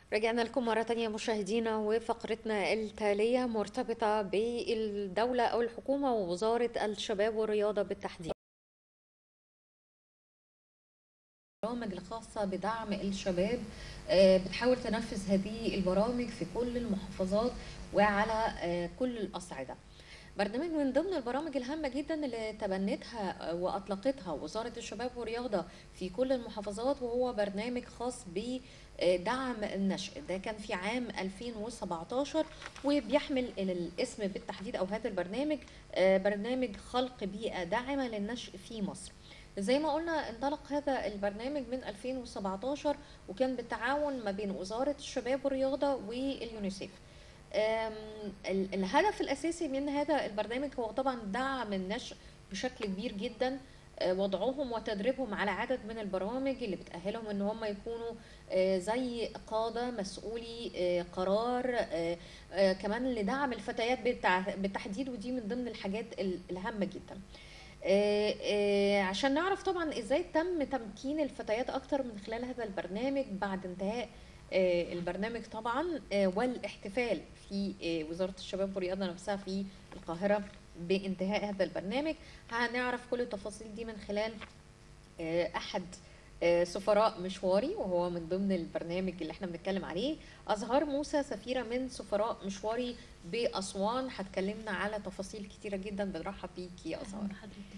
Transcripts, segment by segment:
رجعنا لكم مرة تانية مشاهدينا وفقرتنا التالية مرتبطة بالدولة أو الحكومة ووزارة الشباب والرياضة بالتحديد البرامج الخاصة بدعم الشباب آه، بتحاول تنفذ هذه البرامج في كل المحافظات وعلى آه، كل الأصعدة برنامج من ضمن البرامج الهامة جدا اللي تبنتها وأطلقتها وزارة الشباب والرياضة في كل المحافظات وهو برنامج خاص بدعم النشء ده كان في عام 2017 وبيحمل الاسم بالتحديد أو هذا البرنامج آه، برنامج خلق بيئة داعمة للنشء في مصر زي ما قلنا انطلق هذا البرنامج من 2017 وكان بالتعاون ما بين وزارة الشباب والرياضة واليونيسيف أم، ال- الهدف الأساسي من هذا البرنامج هو طبعا دعم النشء بشكل كبير جدا أه، وضعهم وتدريبهم على عدد من البرامج اللي بتأهلهم ان هم يكونوا أه، زي قادة مسؤولي أه، قرار أه، أه، كمان لدعم الفتيات بالتع- بالتحديد ودي من ضمن الحاجات ال- الهامة جدا آه، آه، عشان نعرف طبعا ازاي تم تمكين الفتيات اكتر من خلال هذا البرنامج بعد انتهاء آه، البرنامج طبعا آه، والاحتفال في آه، وزارة الشباب والرياضة نفسها في القاهرة بانتهاء هذا البرنامج هنعرف كل التفاصيل دي من خلال آه، احد آه، سفراء مشواري وهو من ضمن البرنامج اللي احنا بنتكلم عليه ازهار موسى سفيره من سفراء مشواري باسوان هتكلمنا على تفاصيل كتيره جدا بنرحب بيكي يا ازهار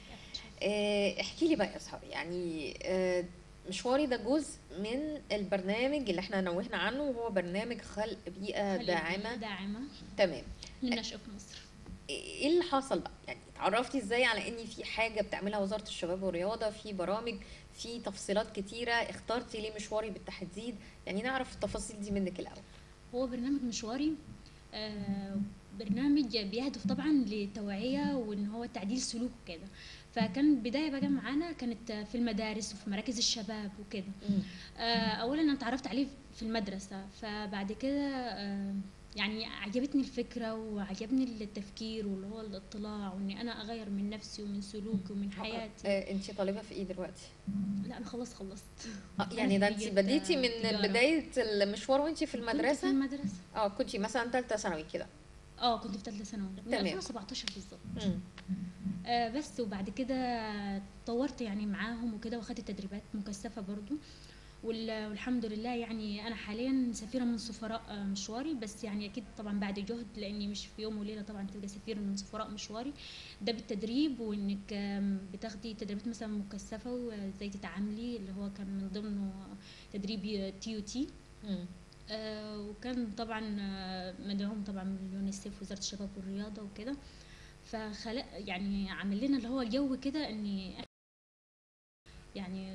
آه، احكي لي بقى يا ازهار يعني آه، مشواري ده جزء من البرنامج اللي احنا نوهنا عنه وهو برنامج خلق بيئه داعمه داعمة تمام للنشأ في مصر ايه اللي حصل بقى يعني اتعرفتي ازاي على ان في حاجه بتعملها وزاره الشباب والرياضه في برامج في تفصيلات كتيره اخترتي ليه مشواري بالتحديد يعني نعرف التفاصيل دي منك الاول هو برنامج مشواري آه، برنامج بيهدف طبعا للتوعية وان هو تعديل سلوك كده فكان بداية بقى معانا كانت في المدارس وفي مراكز الشباب وكده آه، اولا انا اتعرفت عليه في المدرسة فبعد كده آه، يعني عجبتني الفكرة وعجبني التفكير واللي هو الاطلاع واني انا اغير من نفسي ومن سلوكي ومن حياتي آه انت طالبه في ايه دلوقتي لا انا خلاص خلصت آه يعني ده انت كلية، بديتي آه، من تجارة. بدايه المشوار وانت في كنت في المدرسه المدرسة اه كنت مثلا ثالثه ثانوي كده اه كنت في ثالثة ثانوي من تمام. 2017 بالظبط مم. آه بس وبعد كده اتطورت يعني معاهم وكده واخدت تدريبات مكثفة برضو وال- والحمد لله يعني انا حاليا سفيرة من سفراء آه، مشواري بس يعني اكيد طبعا بعد جهد لاني مش في يوم وليلة طبعا تبقى سفير من سفراء مشواري ده بالتدريب وانك آم، بتاخدي تدريبات مثلا مكثفة وازاي تتعاملي اللي هو كان من ضمنه تدريب تي يو تي مم. آه، وكان طبعا آه، مدعوم طبعا من اليونيسيف وزارة الشباب والرياضة وكده فخلق يعني عمل لنا اللي هو جو كده اني يعني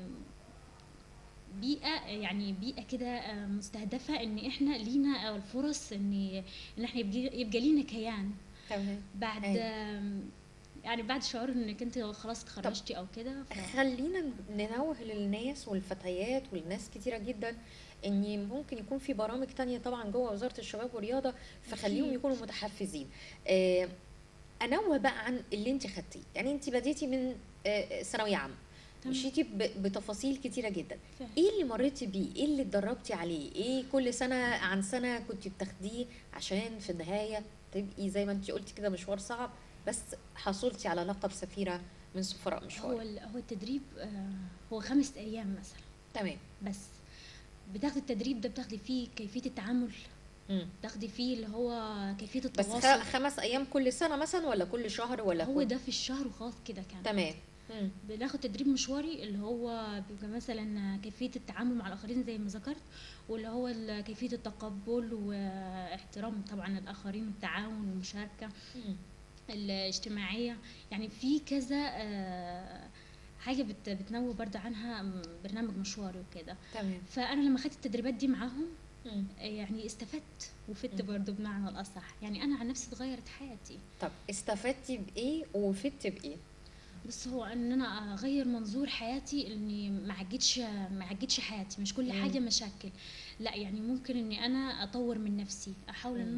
بيئة يعني بيئة كده آه، مستهدفة ان احنا لينا الفرص ان ان احنا يبقى, يبقى لينا كيان تمام بعد أيوة. آم، يعني بعد شعور انك انت خلاص اتخرجتي او كده ف... خلينا ننوه للناس والفتيات والناس كتيرة جدا ان ممكن يكون في برامج تانية طبعا جوه وزارة الشباب والرياضة فخليهم أكيد. يكونوا متحفزين آه، انوه بقى عن اللي انت خدتيه يعني انت بديتي من آه، ثانوية عامة تمام. مشيتي ب- بتفاصيل كتيرة جدا فعلا. ايه اللي مريتي بيه ايه اللي اتدربتي عليه ايه كل سنة عن سنة كنت بتاخديه عشان في النهاية تبقي زي ما انت قلتي كده مشوار صعب بس حصلتي على لقب سفيرة من سفراء مشوار هو ال- هو التدريب آه، هو خمس ايام مثلا تمام بس بتاخدي التدريب ده بتاخدي فيه كيفية التعامل مم. بتاخدي فيه اللي هو كيفية بس خ- التواصل خمس ايام كل سنه مثلا ولا كل شهر ولا هو كل... ده في الشهر وخلاص كده كان تمام مم. بناخد تدريب مشواري اللي هو بيبقى مثلا كيفية التعامل مع الآخرين زي ما ذكرت واللي هو ال- كيفية التقبل واحترام طبعا الآخرين والتعاون والمشاركة مم. الاجتماعية يعني في كذا آه، حاجة بت- بتنوه برضه عنها م- برنامج مشواري وكده تمام فأنا لما خدت التدريبات دي معاهم مم. يعني استفدت وفدت مم. برضه بمعنى الأصح يعني أنا عن نفسي اتغيرت حياتي طب استفدتي بايه وفدتي بايه بس هو ان انا اغير منظور حياتي اني ما عجتش ما عجتش حياتي مش كل مم. حاجه مشاكل لا يعني ممكن اني انا اطور من نفسي احاول ان مم. انا أط-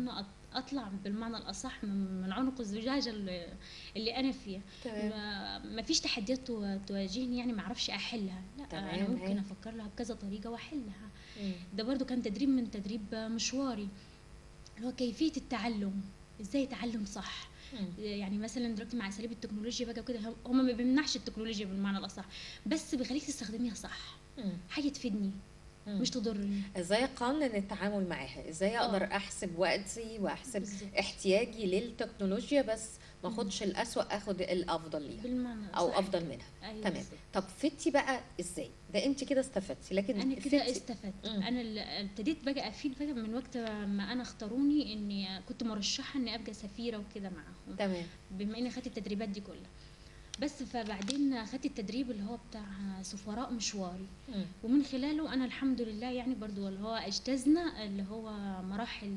اطلع بالمعنى الاصح من من عنق الزجاجه اللي, اللي انا فيها تمام ما ما فيش تحديات تو- تواجهني يعني ما اعرفش احلها لا تمام، انا ممكن هاي. افكر لها بكذا طريقه واحلها مم. ده برضو كان تدريب من تدريب مشواري اللي هو كيفيه التعلم ازاي اتعلم صح مم. يعني مثلا دلوقتي مع اساليب التكنولوجيا بقى كده هم- هم ما بيمنعش التكنولوجيا بالمعنى الاصح بس بيخليك تستخدميها صح مم. حاجه تفيدني مم. مش تضرني ازاي اقنن التعامل معاها ازاي آه. اقدر احسب وقتي واحسب بالظبط. احتياجي للتكنولوجيا بس ما اخدش الاسوأ اخد الافضل ليها بالمعنى او صح افضل منها أيوة تمام بالظبط. طب فدتي بقى ازاي ده انت كده استفدتي لكن انا كده فدتي- استفدت مم. انا اللي ابتديت بقى افيد بقى من وقت ما انا اختاروني اني كنت مرشحه اني ابقى سفيره وكده معاهم تمام بما اني خدت التدريبات دي كلها بس فبعدين خدت التدريب اللي هو بتاع سفراء مشواري مم. ومن خلاله انا الحمد لله يعني برضو اللي هو اجتزنا اللي هو مراحل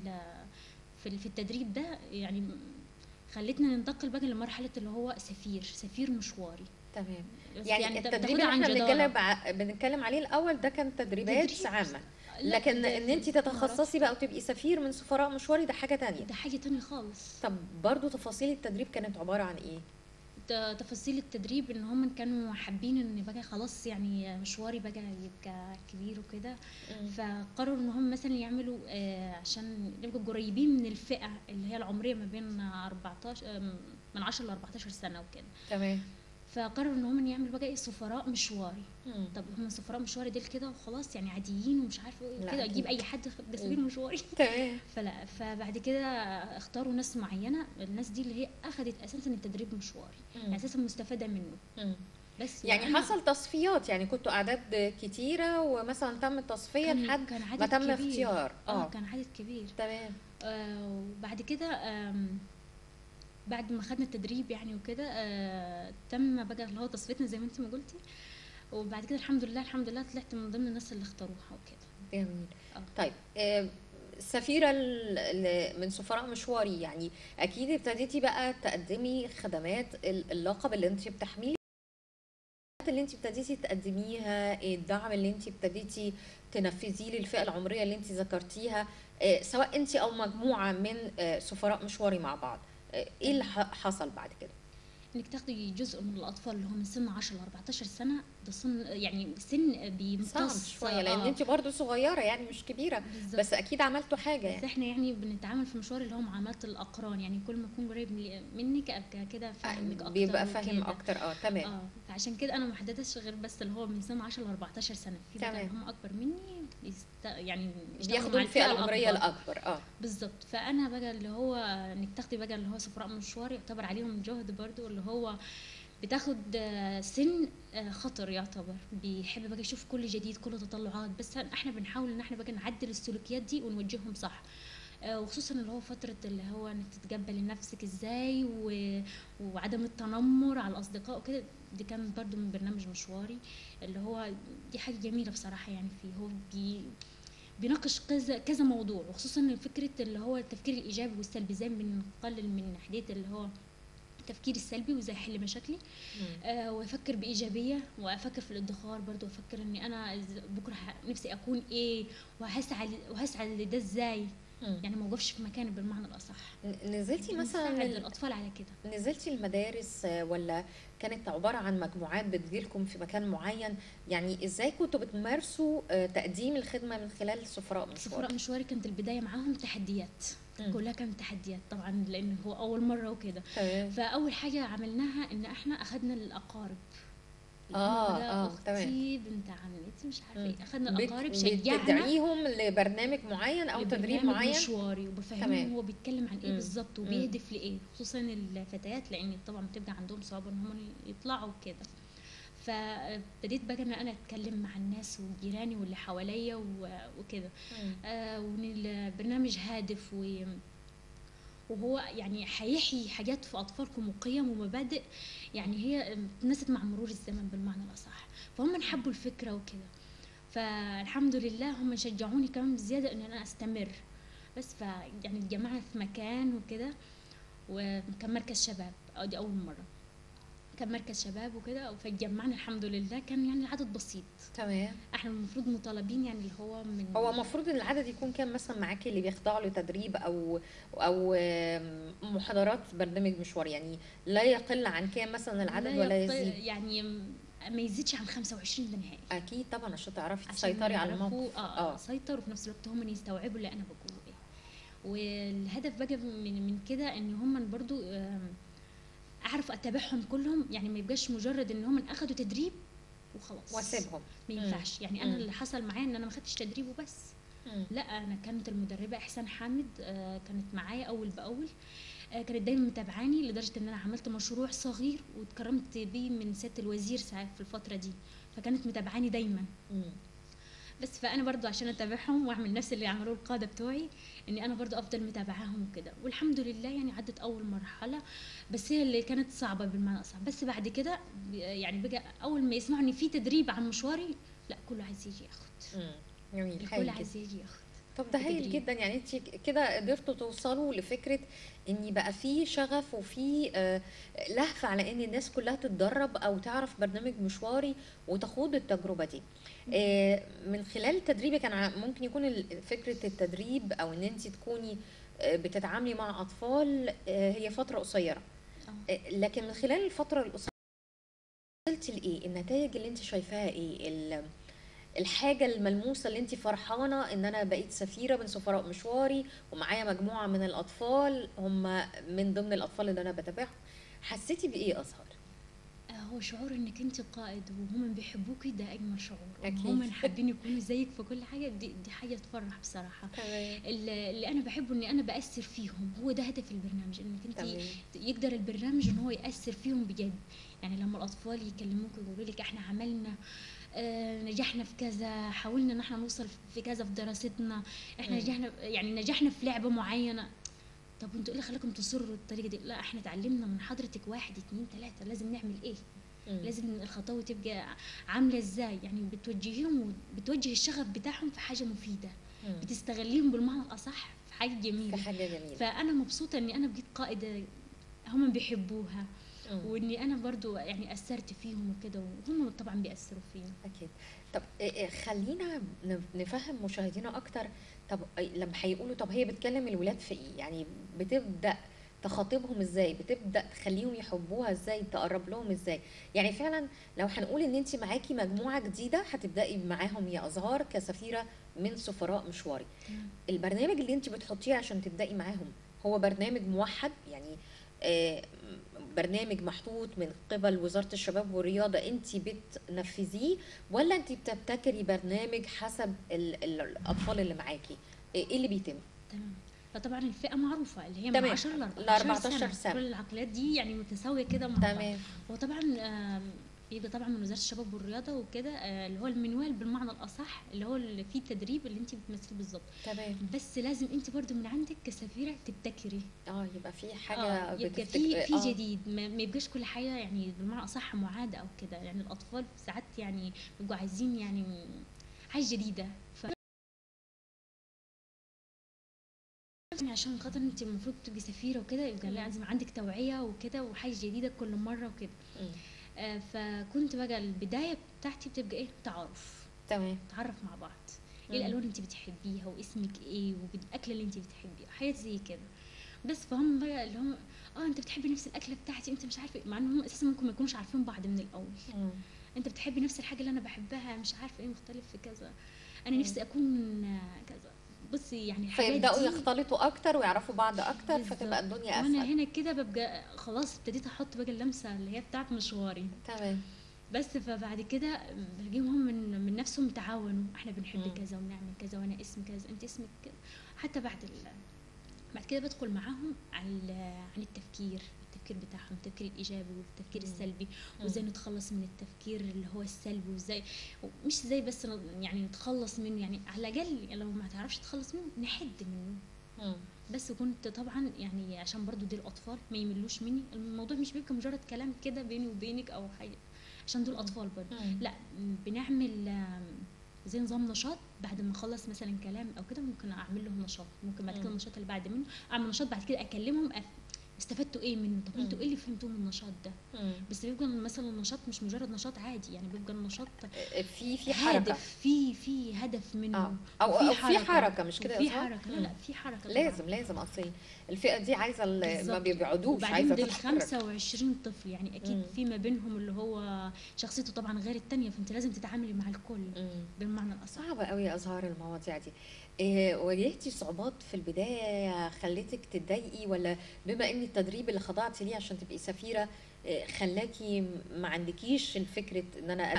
في في التدريب ده يعني خلتنا ننتقل بقى لمرحله اللي هو سفير سفير مشواري تمام بس يعني, أنت التدريب بتاخدها اللي عن احنا جدارة. بنتكلم ع- بنتكلم عليه الاول ده كان تدريبات تدريب. عامه لا، لكن ده ان في انت الإمارات تتخصصي بقى وتبقي سفير من سفراء مشواري ده حاجه تانية ده حاجه تانية خالص طب برضو تفاصيل التدريب كانت عباره عن ايه ت- تفاصيل التدريب ان هم كانوا حابين ان بقى خلاص يعني مشواري بقى يبقى كبير وكده فقرروا ان هم مثلا يعملوا آه، عشان يبقوا قريبين من الفئه اللي هي العمريه ما بين 14 آم، من 10 ل 14 سنه وكده تمام فقرروا ان هم يعملوا بقى ايه سفراء مشواري مم. طب هم سفراء مشواري دول كده وخلاص يعني عاديين ومش عارفه ايه لا، كده أكيد. اجيب اي حد ده سفير مم. مشواري تمام فلا فبعد كده اختاروا ناس معينه الناس دي اللي هي اخذت اساسا التدريب مشواري مم. اساسا مستفاده منه مم. بس يعني وأنا حصل تصفيات يعني كنتوا اعداد كتيره ومثلا تم التصفيه كان- لحد كان عدد ما تم كبير. اختيار اه اه كان عدد كبير تمام آه وبعد كده آم، بعد ما خدنا التدريب يعني وكده آه تم بقى اللي هو تصفيتنا زي ما انت ما قلتي وبعد كده الحمد لله الحمد لله طلعت من ضمن الناس اللي اختاروها وكده جميل آه. طيب آه، السفيرة ال- ال- من سفراء مشواري يعني أكيد ابتديتي بقى تقدمي خدمات ال- اللقب اللي أنت بتحمليه اللي أنت ابتديتي تقدميها الدعم اللي أنت ابتديتي تنفذيه للفئة العمرية اللي أنت ذكرتيها آه، سواء أنت أو مجموعة من آه، سفراء مشواري مع بعض آه، إيه اللي ح- حصل بعد كده؟ انك تاخدي جزء من الاطفال اللي هم من سن 10 ل 14 سنه ده سن يعني سن صعب بيمتص شوية لأن آه، أنت برضو صغيرة يعني مش كبيرة بالظبط. بس أكيد عملتوا حاجة بس يعني احنا يعني بنتعامل في مشوار اللي هو معامله الاقران يعني كل ما يكون قريب من- منك ابقى كده فاهمك اكتر بيبقى فاهم وكده. أكتر أه تمام اه فعشان كده انا ما حددتش غير بس اللي هو من سن 10 ل 14 سنه في بقى تمام. اللي هم اكبر مني يست... يعني يشتغلوا بياخدوا مع الفئة العمرية الأكبر. الأكبر اه بالظبط فانا بقى اللي هو انك تاخدي بقى اللي هو سفراء مشوار يعتبر عليهم جهد برضو اللي هو بتاخد آه، سن آه، خطر يعتبر بيحب بقى يشوف كل جديد كل تطلعات بس احنا بنحاول ان احنا بقى نعدل السلوكيات دي ونوجههم صح آه، وخصوصا اللي هو فترة اللي هو انك تتقبلي نفسك ازاي و... وعدم التنمر على الاصدقاء وكده دي كان برضو من برنامج مشواري اللي هو دي حاجة جميلة بصراحة يعني فيه هو بي... بيناقش كذا كذا موضوع وخصوصا فكرة اللي هو التفكير الإيجابي والسلبي ازاي بنقلل من ناحية اللي هو التفكير السلبي وازاي احل مشاكلي آه وافكر بايجابيه وافكر في الادخار برضو وافكر اني انا إز- بكره ه- نفسي اكون ايه وهسعى ل- وهسعى لده ازاي مم. يعني ما اوقفش في مكاني بالمعنى الاصح ن- نزلتي مثلا نساعد ال- الاطفال على كده نزلتي المدارس آه، ولا كانت عبارة عن مجموعات بتجيلكم في مكان معين يعني ازاي كنتوا بتمارسوا آه، تقديم الخدمة من خلال سفراء مشوار سفراء مشواري كانت البدايه معاهم تحديات مم. كلها كانت تحديات طبعا لان هو اول مره وكده تمام فاول حاجه عملناها ان احنا اخذنا الاقارب آه، اللي هم بقى آه، اختي تمام. بنت عمتي مش عارفه مم. ايه اخذنا بت- الاقارب شجعنا بتدعيهم لبرنامج معين او تدريب لبرنامج معين مشواري تمام. وبفهمهم هو بيتكلم عن ايه مم. بالظبط مم. وبيهدف لايه خصوصا الفتيات لان طبعا بتبقى عندهم صعوبه ان هم يطلعوا كده فابتديت بقى ان انا اتكلم مع الناس وجيراني واللي حواليا و- وكده مم. آه وان البرنامج هادف و وهو يعني هيحيي حاجات في اطفالكم وقيم ومبادئ يعني هي اتنست مع مرور الزمن بالمعنى الاصح فهم حبوا الفكره وكده فالحمد لله هم شجعوني كمان بزياده ان انا استمر بس ف يعني اتجمعنا في مكان وكده وكان مركز شباب أو دي اول مره كان مركز شباب وكده فاتجمعنا الحمد لله كان يعني العدد بسيط تمام احنا المفروض مطالبين يعني اللي هو من هو المفروض ان العدد يكون كام مثلا معاكي اللي بيخضعوا لتدريب او او آم، محاضرات برنامج مشوار يعني لا يقل عن كام مثلا العدد لا ولا يقل- يزيد يعني ما يزيدش عن 25 ده نهائي اكيد طبعا عشان تعرفي عشان تسيطري على يعرفوا- الموقف اه اه اسيطر وفي نفس الوقت هم يستوعبوا اللي انا بقوله ايه والهدف بقى من من كده ان هم برضو آم، اعرف اتابعهم كلهم يعني ما يبقاش مجرد ان هم اخدوا تدريب وخلاص واسيبهم ما مم. ينفعش يعني انا مم. اللي حصل معايا ان انا ما خدتش تدريب وبس مم. لا انا كانت المدربه احسان حامد آه، كانت معايا اول باول آه، كانت دايما متابعاني لدرجه ان انا عملت مشروع صغير واتكرمت بيه من سياده الوزير ساعات في الفتره دي فكانت متابعاني دايما مم. بس فانا برضو عشان اتابعهم واعمل نفس اللي عملوه القاده بتوعي اني انا برضو افضل متابعاهم وكده والحمد لله يعني عدت اول مرحله بس هي اللي كانت صعبه بالمعنى اصح بس بعد كده ب- يعني بقى اول ما يسمعوا ان في تدريب عن مشواري لا كله عايز يجي ياخد مم. جميل الكل حلو عايز جدا يجي ياخد طب ده هايل تدريب. جدا يعني انت كده قدرتوا توصلوا لفكره ان بقى في شغف وفي آه، لهفه على ان الناس كلها تتدرب او تعرف برنامج مشواري وتخوض التجربه دي آه، من خلال تدريبك انا ممكن يكون ال- فكره التدريب او ان انت تكوني آه، بتتعاملي مع اطفال آه، هي فتره قصيره آه. آه، لكن من خلال الفتره القصيره وصلتي لايه النتائج اللي انت شايفاها ايه ال- الحاجة الملموسة اللي انت فرحانة ان انا بقيت سفيرة من سفراء مشواري ومعايا مجموعة من الاطفال هم من ضمن الاطفال اللي انا بتابعهم حسيتي بايه ازهر آه، هو شعور انك انت قائد وهم بيحبوكي ده اجمل شعور أكيد. هم حابين يكونوا زيك في كل حاجه دي, دي حاجه تفرح بصراحه تمام اللي اللي انا بحبه اني انا باثر فيهم هو ده هدف البرنامج انك انت تمام يقدر البرنامج ان هو ياثر فيهم بجد يعني لما الاطفال يكلموك ويقولوا لك احنا عملنا آه، نجحنا في كذا حاولنا ان احنا نوصل في كذا في دراستنا احنا مم. نجحنا يعني نجحنا في لعبه معينه طب انتوا ايه اللي خلاكم تصروا الطريقه دي لا احنا اتعلمنا من حضرتك واحد اتنين تلاته لازم نعمل ايه مم. لازم الخطوه تبقى عامله ازاي يعني بتوجهيهم وبتوجه الشغف بتاعهم في حاجه مفيده مم. بتستغليهم بالمعنى الاصح في حاجه في جميله حاجة جميلة فانا مبسوطه اني انا بقيت قائده هم بيحبوها مم. واني انا برضو يعني اثرت فيهم وكده وهم طبعا بيأثروا فينا اكيد طب إيه إيه خلينا ن- نفهم مشاهدينا اكتر طب إيه لما هيقولوا طب هي بتكلم الولاد في ايه يعني بتبدا تخاطبهم ازاي بتبدا تخليهم يحبوها ازاي تقرب لهم ازاي يعني فعلا لو هنقول ان انت معاكي مجموعه جديده هتبداي معاهم يا ازهار كسفيره من سفراء مشواري البرنامج اللي انت بتحطيه عشان تبداي معاهم هو برنامج موحد يعني آه، برنامج محطوط من قبل وزارة الشباب والرياضة انت بتنفذيه ولا انت بتبتكري برنامج حسب ال- ال- الأطفال اللي معاكي ايه اللي بيتم تمام فطبعا الفئه معروفه اللي هي تمام. من 10 ل ل 14 14 سنة. سنة. كل العقليات دي يعني متساويه كده مع بعض تمام وطبعا آم، بيبقى طبعا من وزاره الشباب والرياضه وكده آه، اللي هو المنوال بالمعنى الاصح اللي هو اللي فيه التدريب اللي انت بتمثليه بالظبط تمام بس لازم انت برضو من عندك كسفيره تبتكري اه يبقى في حاجة اه يبقى بتفتك- في في آه. جديد ما, ما يبقاش كل حاجه يعني بالمعنى اصح معاده او كده يعني الاطفال ساعات يعني بيبقوا عايزين يعني حاجه جديده ف يعني عشان خاطر انت المفروض تبقي سفيره وكده يبقى مم. لازم عندك توعيه وكده وحاجه جديده كل مره وكده مم. آه فكنت بقى البدايه بتاعتي بتبقى ايه تعارف تمام نتعرف مع بعض مم. ايه الالوان اللي انت بتحبيها واسمك ايه والاكله اللي انت بتحبيها حاجات زي كده بس فهم بقى اللي هم اه انت بتحبي نفس الاكله بتاعتي انت مش عارفه ايه مع انهم اساسا ممكن ما يكونوش عارفين بعض من الاول مم. انت بتحبي نفس الحاجه اللي انا بحبها مش عارفه ايه مختلف في كذا انا مم. نفسي اكون آه، كذا بصي يعني الحاجات فيبدأوا دي يختلطوا أكتر ويعرفوا بعض أكتر بالظبط. فتبقى الدنيا وانا أسهل هنا كده ببقى خلاص ابتديت احط بقى اللمسه اللي هي بتاعت مشواري تمام بس فبعد كده بلاقيهم هم من من نفسهم تعاونوا احنا بنحب مم. كذا ونعمل كذا وانا اسم كذا انت اسمك كذا حتى بعد ال... بعد كده بدخل معاهم على ال- عن التفكير التفكير بتاعهم التفكير الايجابي والتفكير مم. السلبي مم. وازاي نتخلص من التفكير اللي هو السلبي وازاي مش ازاي بس ن- يعني نتخلص منه يعني على الاقل لو ما تعرفش تتخلص منه نحد منه مم. بس كنت طبعا يعني عشان برضو دول اطفال ما يملوش مني الموضوع مش بيبقى مجرد كلام كده بيني وبينك او حاجه عشان دول اطفال برضو مم. لا بنعمل آم، زي نظام نشاط بعد ما اخلص مثلا كلام او كده ممكن اعمل لهم نشاط ممكن بعد كده مم. النشاط اللي بعد منه اعمل نشاط بعد كده اكلمهم أف... استفدتوا ايه منه طب انتوا مم. ايه اللي فهمتوه من النشاط ده مم. بس بيبقى مثلا النشاط مش مجرد نشاط عادي يعني بيبقى النشاط في في حركه هدف في في هدف منه اه او وفي او في حركه مش كده يا في إسراء؟ حركه لا مم. لا في حركه لازم لازم اصل الفئه دي عايزه ال- ما بالظبط. بيقعدوش وبعدين عايزه دول تتحرك 25 طفل يعني اكيد مم. في ما بينهم اللي هو شخصيته طبعا غير التانية فانت لازم تتعاملي مع الكل مم. بالمعنى الاصح صعبة قوي يا أزهار المواضيع دي إيه واجهتي صعوبات في البداية خلتك تتضايقي ولا بما ان التدريب اللي خضعتي ليه عشان تبقي سفيرة إيه خلاكي ما عندكيش الفكرة ان انا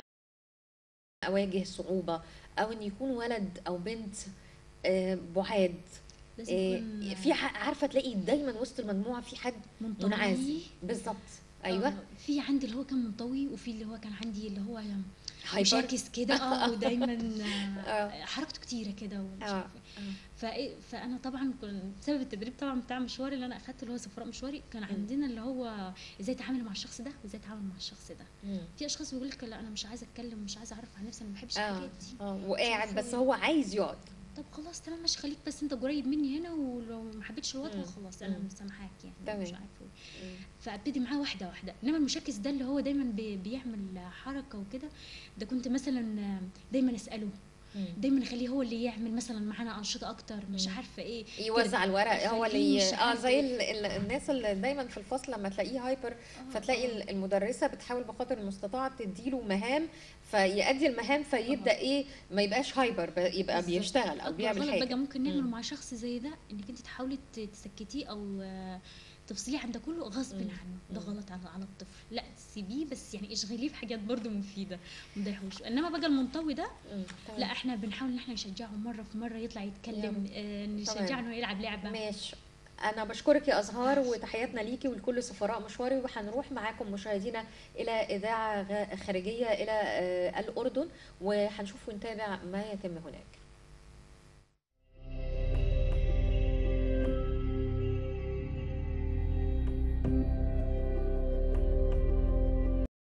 اواجه صعوبة او ان يكون ولد او بنت إيه بعاد لازم إيه يكون في ح- عارفة تلاقي دايما وسط المجموعة في حد منطوي منعزل بالظبط ايوه آه، في عندي اللي هو كان منطوي وفي اللي هو كان عندي اللي هو هايبر مشاكس كده اه ودايما آه. آه، حركته كتيره كده ومش آه. عارفه فإيه فانا طبعا كنت بسبب التدريب طبعا بتاع مشواري اللي انا اخدته اللي هو سفراء مشواري كان عندنا اللي هو ازاي اتعامل مع الشخص ده وازاي اتعامل مع الشخص ده مم. في اشخاص بيقول لك لا انا مش عايزه اتكلم مش عايزه اعرف عن نفسي انا ما بحبش اه الحاجات دي اه وقاعد عارفة بس إيه. هو عايز يقعد طب خلاص تمام ماشي خليك بس انت قريب مني هنا ولو ما حبيتش الوضع مم. خلاص انا مم. مسامحاك يعني تمام. مش عارفه إيه. مم. فابتدي معاه واحده واحده انما المشاكس ده اللي هو دايما بي- بيعمل حركه وكده ده كنت مثلا دايما اساله مم. دايما اخليه هو اللي يعمل مثلا معانا انشطه اكتر مش مم. عارفه ايه يوزع الورق هو اللي خليه مش اه عارف زي إيه. ال... ال... الناس اللي دايما في الفصل لما تلاقيه هايبر آه، فتلاقي آه. ال- المدرسه بتحاول بقدر المستطاع تديله مهام فيأدي المهام فيبدا آه. ايه ما يبقاش هايبر ب- يبقى بالظبط. بيشتغل او أكبر بيعمل غلط حاجه بقى ممكن نعمله مم. مع شخص زي ده انك انت تحاولي ت- تسكتيه او آه، تفصليه عن ده كله غصب مم. عنه ده مم. غلط على على الطفل لا سيبيه بس يعني اشغليه في حاجات برضه مفيده ما تضايقوش انما بقى المنطوي ده مم. تمام. لا احنا بنحاول ان احنا نشجعه مره في مره يطلع يتكلم آه نشجعه تمام. انه يلعب لعبه ماشي انا بشكرك يا ازهار وتحياتنا ليكي ولكل سفراء مشواري وهنروح معاكم مشاهدينا الى اذاعه غ- خارجيه الى آه، الاردن وهنشوف ونتابع ما يتم هناك